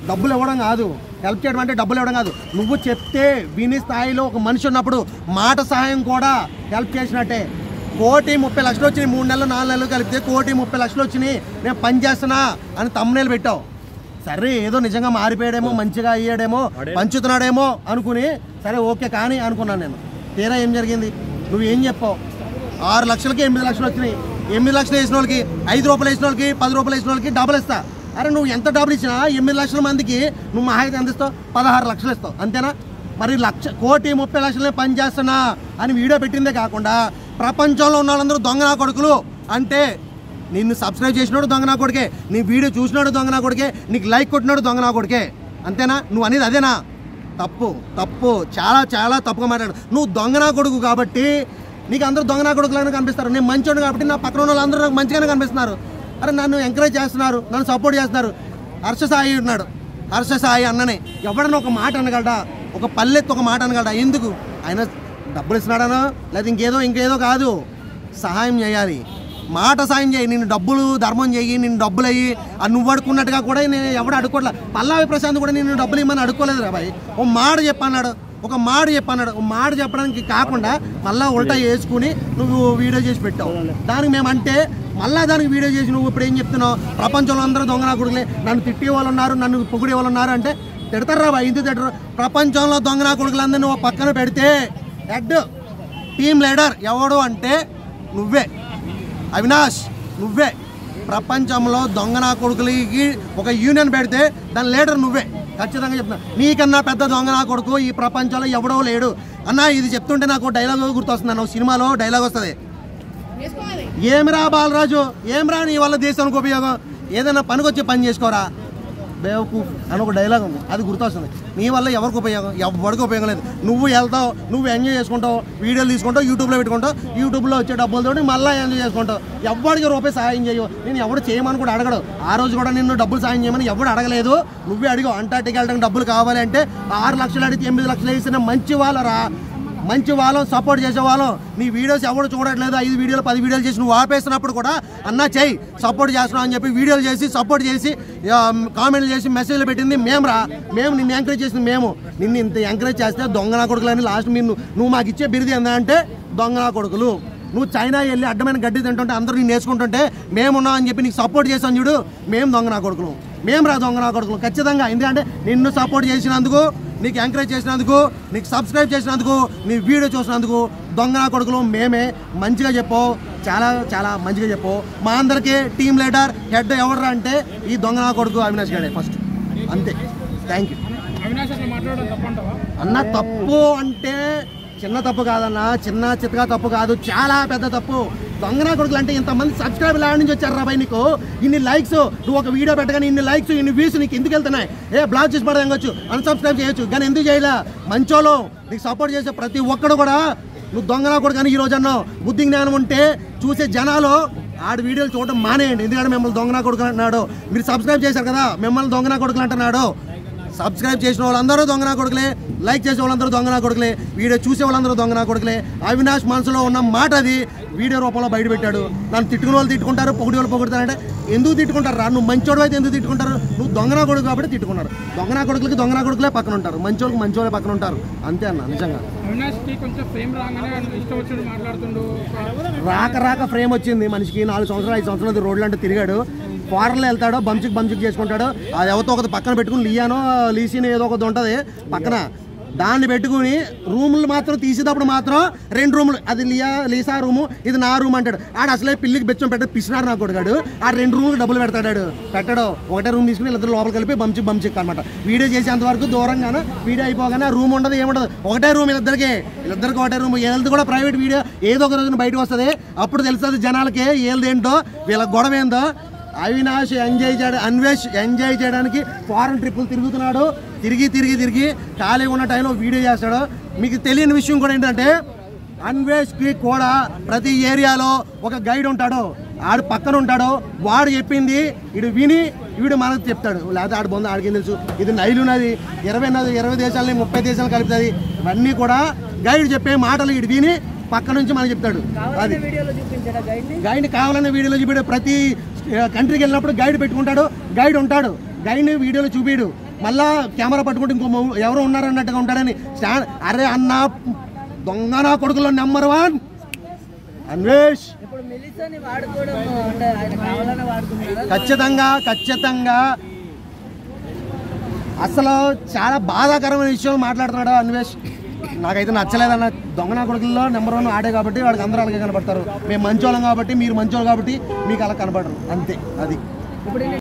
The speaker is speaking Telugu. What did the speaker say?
డబ్బులు ఇవ్వడం కాదు హెల్ప్ చేయడం అంటే డబ్బులు ఇవ్వడం కాదు నువ్వు చెప్తే విని స్థాయిలో ఒక మనిషి ఉన్నప్పుడు మాట సహాయం కూడా హెల్ప్ చేసినట్టే కోటి ముప్పై లక్షలు వచ్చినాయి మూడు నెలలు నాలుగు నెలలు కలిపితే కోటి ముప్పై లక్షలు వచ్చినాయి నేను పని చేస్తున్నా అని తమ్మునేలు పెట్టావు సరే ఏదో నిజంగా మారిపోయాడేమో మంచిగా అయ్యాడేమో పంచుతున్నాడేమో అనుకుని సరే ఓకే కానీ అనుకున్నాను నేను తీరా ఏం జరిగింది నువ్వు ఏం చెప్పావు ఆరు లక్షలకి ఎనిమిది లక్షలు వచ్చినాయి ఎనిమిది లక్షలు వేసిన వాళ్ళకి ఐదు రూపాయలు వేసిన వాళ్ళకి పది రూపాయలు వేసిన వాళ్ళకి డబుల్ ఇస్తా అరే నువ్వు ఎంత డబ్బులు ఇచ్చినా ఎనిమిది లక్షల మందికి నువ్వు మహా అయితే ఎంత ఇస్తావు పదహారు లక్షలు ఇస్తావు అంతేనా మరి లక్ష కోటి ముప్పై లక్షలే పని చేస్తున్నా అని వీడియో పెట్టిందే కాకుండా ప్రపంచంలో ఉన్న వాళ్ళందరూ దొంగ నా కొడుకులు అంటే నిన్ను సబ్స్క్రైబ్ చేసినాడు దొంగ నా కొడుకే నీ వీడియో చూసినాడు దొంగ నా కొడుకే నీకు లైక్ కొట్టినాడు దొంగ నా కొడుకే అంతేనా నువ్వు అనేది అదేనా తప్పు తప్పు చాలా చాలా తప్పుగా మాట్లాడు నువ్వు దొంగ నా కొడుకు కాబట్టి నీకు అందరూ దొంగ నా కొడుకులాగానే కనిపిస్తారు నేను మంచోడు కాబట్టి నా పక్కన ఉన్న వాళ్ళందరూ నాకు మంచిగానే కనిపిస్తున్నారు అరే నన్ను ఎంకరేజ్ చేస్తున్నారు నన్ను సపోర్ట్ చేస్తున్నారు హర్ష సాయి ఉన్నాడు హర్ష సాయి అన్ననే ఎవడన్నా ఒక మాట అనగలడా ఒక పల్లెత్తు ఒక మాట అనగలడా ఎందుకు ఆయన డబ్బులు ఇస్తున్నాడనో లేదా ఇంకేదో ఇంకేదో కాదు సహాయం చేయాలి మాట సాయం చేయి నేను డబ్బులు ధర్మం చేయి నేను డబ్బులు అయ్యి అది నువ్వు అడుక్కున్నట్టుగా కూడా నేను ఎవడు అడుక్కోట్లే పల్లావి ప్రశాంత్ కూడా నేను డబ్బులు ఇమ్మని అడుక్కోలేదు రా బాయ్ ఓ మాట చెప్పన్నాడు ఒక మాట చెప్పన్నాడు ఒక మాట చెప్పడానికి కాకుండా మళ్ళా ఉల్టా వేసుకుని నువ్వు వీడియో చేసి పెట్టావు దానికి మేము అంటే మళ్ళా దానికి వీడియో చేసి నువ్వు ఇప్పుడు ఏం చెప్తున్నావు ప్రపంచంలో అందరూ దొంగ నా కొడుకులే నన్ను తిట్టే వాళ్ళు ఉన్నారు నన్ను పొగిడే వాళ్ళు ఉన్నారు అంటే తిడతారా బాయ్ ఎందుకు తిట్టరు ప్రపంచంలో దొంగ నా కొడుకులందరూ నువ్వు పక్కన పెడితే హెడ్ టీమ్ లీడర్ ఎవడు అంటే నువ్వే అవినాష్ నువ్వే ప్రపంచంలో దొంగ నా కొడుకులకి ఒక యూనియన్ పెడితే దాని లీడర్ నువ్వే ఖచ్చితంగా చెప్తున్నా నీకన్నా పెద్ద దొంగ నా కొడుకు ఈ ప్రపంచంలో ఎవడో లేడు అన్న ఇది చెప్తుంటే నాకు డైలాగ్ గుర్తొస్తుంది అన్న సినిమాలో డైలాగ్ వస్తుంది ఏమిరా బాలరాజు ఏమిరా నీ వల్ల దేశానికి ఉపయోగం ఏదైనా పనికొచ్చి పని చేసుకోరా బేవకూఫ్ అని ఒక డైలాగ్ ఉంది అది గుర్తొస్తుంది నీ వల్ల ఎవరికి ఉపయోగం ఎవరికి ఉపయోగం లేదు నువ్వు వెళ్తావు నువ్వు ఎంజాయ్ చేసుకుంటావు వీడియోలు తీసుకుంటావు యూట్యూబ్లో పెట్టుకుంటావు యూట్యూబ్లో వచ్చే డబ్బులతో మళ్ళీ ఎంజాయ్ చేసుకుంటావు ఎవరికి రూపాయి సాయం చేయవు నేను ఎవడు చేయమని కూడా అడగడు ఆ రోజు కూడా నిన్ను డబ్బులు సాయం చేయమని ఎవడు అడగలేదు నువ్వే అడిగావు అంటార్టికి వెళ్ళడానికి డబ్బులు కావాలి అంటే ఆరు లక్షలు అడిగితే ఎనిమిది లక్షలు వేసిన మంచి వాళ్ళరా మంచి వాళ్ళం సపోర్ట్ చేసే వాళ్ళం నీ వీడియోస్ ఎవరు చూడట్లేదు ఐదు వీడియోలు పది వీడియోలు చేసి నువ్వు ఆపేసినప్పుడు కూడా అన్నా చెయ్యి సపోర్ట్ చేస్తున్నావు అని చెప్పి వీడియోలు చేసి సపోర్ట్ చేసి ఆ, కామెంట్లు చేసి మెసేజ్లు పెట్టింది మేము రా మేము నిన్ను ఎంకరేజ్ చేసింది మేము నిన్ను ఇంత ఎంకరేజ్ చేస్తే దొంగ నా కొడుకులని లాస్ట్ మీరు నువ్వు మాకు ఇచ్చే బిరుది ఏంటంటే దొంగ నా కొడుకులు నువ్వు చైనా వెళ్ళి అడ్డమైన గడ్డి తింటుంటే అందరూ నేను నేర్చుకుంటుంటే మేమున్నాం అని చెప్పి నీకు సపోర్ట్ చేసాం చూడు మేము దొంగ నా కొడుకులు మేము రా దొంగ నా కొడుకులు ఖచ్చితంగా ఎందుకంటే నిన్ను సపోర్ట్ చేసినందుకు నీకు ఎంకరేజ్ చేసినందుకు నీకు సబ్స్క్రైబ్ చేసినందుకు నీ వీడియో చూసినందుకు దొంగ నా కొడుకులు మేమే మంచిగా చెప్పు చాలా చాలా మంచిగా చెప్పు మా అందరికీ టీమ్ లీడర్ హెడ్ ఎవడరా అంటే ఈ దొంగ నా కొడుకు అవినాష్ గారే ఫస్ట్ అంతే థ్యాంక్ యూ అవినాష్ అట్లా మాట్లాడడం తప్పంటావా అన్న తప్పు అంటే చిన్న తప్పు కాదన్న చిన్న చిత్తగా తప్పు కాదు చాలా పెద్ద తప్పు దొంగనా కొడుకులు అంటే ఇంతమంది సబ్స్క్రైబ్ లాంటి నుంచి వచ్చారు రాబాయ్ నీకు ఇన్ని లైక్స్ నువ్వు ఒక వీడియో పెట్టగానే ఇన్ని లైక్స్ ఇన్ని వ్యూస్ నీకు ఎందుకు వెళ్తున్నాయి ఏ బ్లాక్ చేసి పడవచ్చు అన్సబ్స్క్రైబ్ చేయొచ్చు కానీ ఎందుకు చేయలే మంచోలో నీకు సపోర్ట్ చేసే ప్రతి ఒక్కడు కూడా నువ్వు దొంగనా కొడుకు అని ఈ రోజు అన్నావు బుద్ధి జ్ఞానం ఉంటే చూసే జనాలు ఆడ వీడియోలు చూడడం మానేయండి ఎందుకంటే మిమ్మల్ని దొంగనా కొడుకు అంటున్నాడు మీరు సబ్స్క్రైబ్ చేశారు కదా మిమ్మల్ని దొంగనా కొడుకులు అంటున్నాడు సబ్స్క్రైబ్ చేసిన వాళ్ళందరూ దొంగనా కొడుకులే లైక్ చేసే వాళ్ళందరూ దొంగనా కొడుకులే వీడియో చూసే వాళ్ళందరూ దొంగనా కొడుకులే అవినాష్ మనసులో ఉన్న మాట అది వీడియో రూపంలో బయట పెట్టాడు నన్ను తిట్టుకునే వాళ్ళు తిట్టుకుంటారు పొగిడి వాళ్ళు పొగుడుతారంటే ఎందుకు తిట్టుకుంటారు రా నువ్వు మంచోడు అయితే ఎందుకు తిట్టుకుంటారు నువ్వు దొంగనా కొడుకు కాబట్టి తిట్టుకున్నారు దొంగనా కొడుకులకి దొంగనా కొడుకులే పక్కన ఉంటారు మంచోళ్ళకి మంచోళ్ళే పక్కన ఉంటారు అంతే అన్న నిజంగా అవినాష్కి కొంచెం ఫేమ్ రాగానే ఆయన ఇష్టం వచ్చినట్టు మాట్లాడుతుండు రాక రాక ఫ్రేమ్ వచ్చింది మనిషికి నాలుగు సంవత్సరాలు ఐదు సంవత్సరాలు రోడ్లు అంటే తిరిగాడు ఫారెన్లో వెళ్తాడు బంచిక్ బంచిక్ చేసుకుంటాడు అది ఎవరితో ఒకటి పక్కన పెట్టుకుని లియానో లీసినో ఏదో ఒకటి ఉంటుంది పక్కన దాన్ని పెట్టుకుని రూములు మాత్రం తీసేటప్పుడు మాత్రం రెండు రూములు అది లియా లీసా రూము ఇది నా రూమ్ అంటాడు ఆడు అసలే పిల్లికి బెచ్చం పెట్టాడు పిసినాడు నా కొడుకాడు ఆ రెండు రూములు డబ్బులు పెడతాడు పెట్టాడు ఒకటే రూమ్ తీసుకుని వీళ్ళిద్దరు లోపల కలిపి బంచిక్ బంచిక్ అనమాట వీడియో చేసేంత వరకు దూరంగానే వీడియో అయిపోగానే రూమ్ ఉండదు ఏముండదు ఒకటే రూమ్ వీళ్ళిద్దరికి వీళ్ళిద్దరికి ఒకటే రూమ్ ఏళ్ళది కూడా ప్రైవేట్ వీడియో ఏదో ఒక రోజున బయటకు వస్తుంది అప్పుడు తెలుస్తుంది జనాలకి ఏళ్ళది ఏంటో వీళ్ళ గొడవ ఏందో అవినాష్ ఎంజాయ్ చేయడం అన్వేష్ ఎంజాయ్ చేయడానికి ఫారెన్ ట్రిప్పులు తిరుగుతున్నాడు తిరిగి తిరిగి తిరిగి ఖాళీగా ఉన్న టైంలో వీడియో చేస్తాడు మీకు తెలియని విషయం కూడా ఏంటంటే అన్వేష్కి కూడా ప్రతి ఏరియాలో ఒక గైడ్ ఉంటాడు ఆడు పక్కన ఉంటాడు వాడు చెప్పింది ఇడు విని వీడు మనకు చెప్తాడు లేకపోతే ఆడు బొంద ఆడికి తెలుసు ఇది నైలు నది ఇరవై నది ఇరవై దేశాలని ముప్పై దేశాలు కలుపుతుంది ఇవన్నీ కూడా గైడ్ చెప్పే మాటలు ఇడు విని పక్క నుంచి మనకు చెప్తాడు అది గైడ్ కావాలనే వీడియోలో చూపిడు ప్రతి కంట్రీకి వెళ్ళినప్పుడు గైడ్ పెట్టుకుంటాడు గైడ్ ఉంటాడు గైడ్ వీడియోలో చూపిడు మళ్ళా కెమెరా పట్టుకుంటే ఇంకో మొ- ఎవరో ఉన్నారన్నట్టుగా ఉంటాడని స్టాండ్ అరే అన్న దొంగ నా కొడుకులో నెంబర్ వన్ అన్వేష్ ఇప్పుడు మిలిసని వాడుకోవడం అంటే ఆయన కావాలని వాడుకుంటున్నారా ఖచ్చితంగా ఖచ్చితంగా అసలు చాలా బాధాకరమైన విషయం మాట్లాడుతున్నాడు అన్వేష్ నాకైతే నచ్చలేదన్న దొంగ నా కొడుకుల్లో నెంబర్ వన్ ఆడే కాబట్టి వాడికి అందరూ అలాగే కనపడతారు మేము మంచోళ్ళం కాబట్టి మీరు మంచోళ్ళు కాబట్టి మీకు అలా కనపడరు అంతే అది ఇప్పుడు